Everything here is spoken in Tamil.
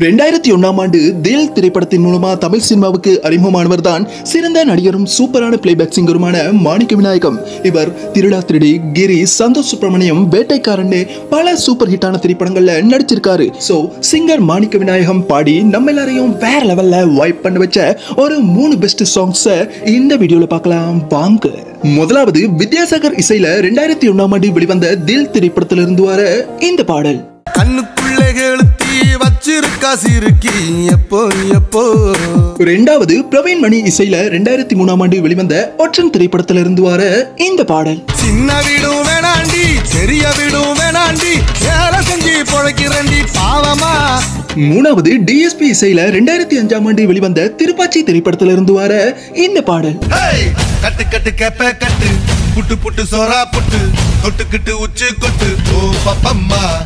ரெண்டாயிரத்தி ஒன்னாம் ஆண்டு தில் திரைப்படத்தின் மூலமா தமிழ் சினிமாவுக்கு அறிமுகமானவர் தான் சிறந்த நடிகரும் சூப்பரான பிளேபேக் சிங்கருமான மாணிக்க விநாயகம் இவர் திருடா திருடி கிரி சந்தோஷ் சுப்பிரமணியம் வேட்டைக்காரன்னு பல சூப்பர் ஹிட்டான திரைப்படங்கள்ல நடிச்சிருக்காரு சோ சிங்கர் மாணிக்க விநாயகம் பாடி நம்ம எல்லாரையும் வேற லெவல்ல வைப் பண்ண வச்ச ஒரு மூணு பெஸ்ட் சாங்ஸ் இந்த வீடியோல பார்க்கலாம் வாங்க முதலாவது வித்யாசாகர் இசையில ரெண்டாயிரத்தி ஒன்னாம் ஆண்டு வெளிவந்த தில் திரைப்படத்திலிருந்து வர இந்த பாடல் கண்ணுக்குள்ளே கெளுத்தி வச்சிருக்கா சிறுக்கி எப்போ எப்போ ரெண்டாவது பிரவீன் மணி இசையில ரெண்டாயிரத்தி மூணாம் ஆண்டு வெளிவந்த ஒற்றன் திரைப்படத்துல இருந்து வர இந்த பாடல் சின்ன வீடும் வேணாண்டி பெரிய வீடும் வேணாண்டி வேலை செஞ்சு பொழைக்கிறண்டி பாவமா மூணாவது டிஎஸ்பி இசையில ரெண்டாயிரத்தி அஞ்சாம் ஆண்டு வெளிவந்த திருப்பாச்சி திரைப்படத்துல இருந்து வர இந்த பாடல் ஹேய்! கட்டு கட்டு கேப்ப கட்டு புட்டு புட்டு சோறா புட்டு தொட்டுக்கிட்டு உச்சு கொட்டு ஓ பப்பம்மா